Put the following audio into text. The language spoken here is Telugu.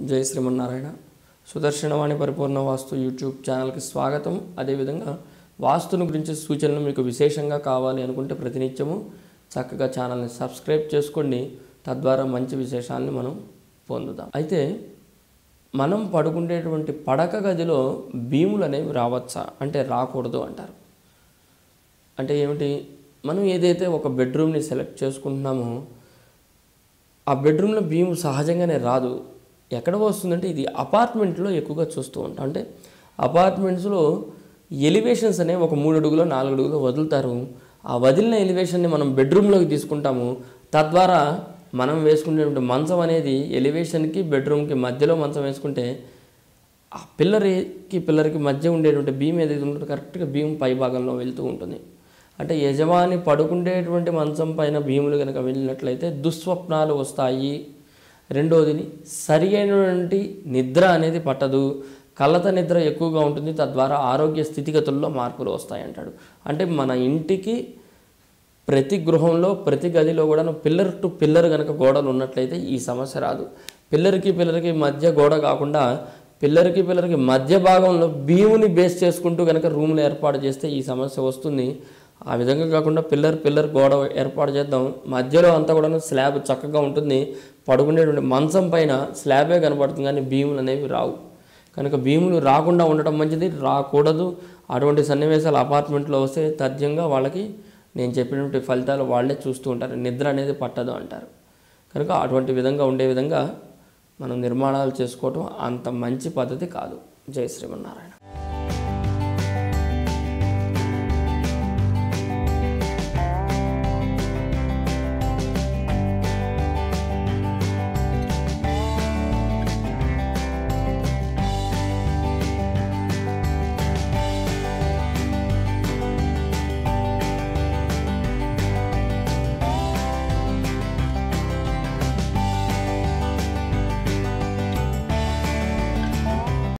జై శ్రీమన్నారాయణ సుదర్శనవాణి పరిపూర్ణ వాస్తు యూట్యూబ్ ఛానల్కి స్వాగతం అదేవిధంగా వాస్తుని గురించి సూచనలు మీకు విశేషంగా కావాలి అనుకుంటే ప్రతినిత్యము చక్కగా ఛానల్ని సబ్స్క్రైబ్ చేసుకోండి తద్వారా మంచి విశేషాలని మనం పొందుదాం అయితే మనం పడుకునేటువంటి పడక గదిలో భీములు అనేవి రావచ్చా అంటే రాకూడదు అంటారు అంటే ఏమిటి మనం ఏదైతే ఒక బెడ్రూమ్ని సెలెక్ట్ చేసుకుంటున్నామో ఆ బెడ్రూమ్లో భీము సహజంగానే రాదు ఎక్కడ వస్తుందంటే ఇది అపార్ట్మెంట్లో ఎక్కువగా చూస్తూ ఉంటాం అంటే అపార్ట్మెంట్స్లో ఎలివేషన్స్ అనేవి ఒక మూడు అడుగులో నాలుగు అడుగులో వదులుతారు ఆ వదిలిన ఎలివేషన్ని మనం బెడ్రూమ్లోకి తీసుకుంటాము తద్వారా మనం వేసుకునేటువంటి మంచం అనేది ఎలివేషన్కి బెడ్రూమ్కి మధ్యలో మంచం వేసుకుంటే ఆ పిల్లర్కి పిల్లర్కి మధ్య ఉండేటువంటి భీమ్ ఏదైతే ఉంటుందో కరెక్ట్గా భీమ్ పై భాగంలో వెళ్తూ ఉంటుంది అంటే యజమాని పడుకుండేటువంటి మంచం పైన భీములు కనుక వెళ్ళినట్లయితే దుస్వప్నాలు వస్తాయి రెండోది సరి అయినటువంటి నిద్ర అనేది పట్టదు కలత నిద్ర ఎక్కువగా ఉంటుంది తద్వారా ఆరోగ్య స్థితిగతుల్లో మార్పులు వస్తాయి అంటాడు అంటే మన ఇంటికి ప్రతి గృహంలో ప్రతి గదిలో కూడా పిల్లర్ టు పిల్లర్ కనుక గోడలు ఉన్నట్లయితే ఈ సమస్య రాదు పిల్లర్కి పిల్లర్కి మధ్య గోడ కాకుండా పిల్లర్కి పిల్లర్కి మధ్య భాగంలో భీముని బేస్ చేసుకుంటూ కనుక రూమ్లు ఏర్పాటు చేస్తే ఈ సమస్య వస్తుంది ఆ విధంగా కాకుండా పిల్లర్ పిల్లర్ గోడ ఏర్పాటు చేద్దాం మధ్యలో అంతా కూడా స్లాబ్ చక్కగా ఉంటుంది పడుకునేటువంటి మంచం పైన స్లాబే కనబడుతుంది కానీ భీములు అనేవి రావు కనుక భీములు రాకుండా ఉండటం మంచిది రాకూడదు అటువంటి సన్నివేశాలు అపార్ట్మెంట్లో వస్తే తథ్యంగా వాళ్ళకి నేను చెప్పినటువంటి ఫలితాలు వాళ్ళే చూస్తూ ఉంటారు నిద్ర అనేది పట్టదు అంటారు కనుక అటువంటి విధంగా ఉండే విధంగా మనం నిర్మాణాలు చేసుకోవటం అంత మంచి పద్ధతి కాదు జై శ్రీమన్నారాయణ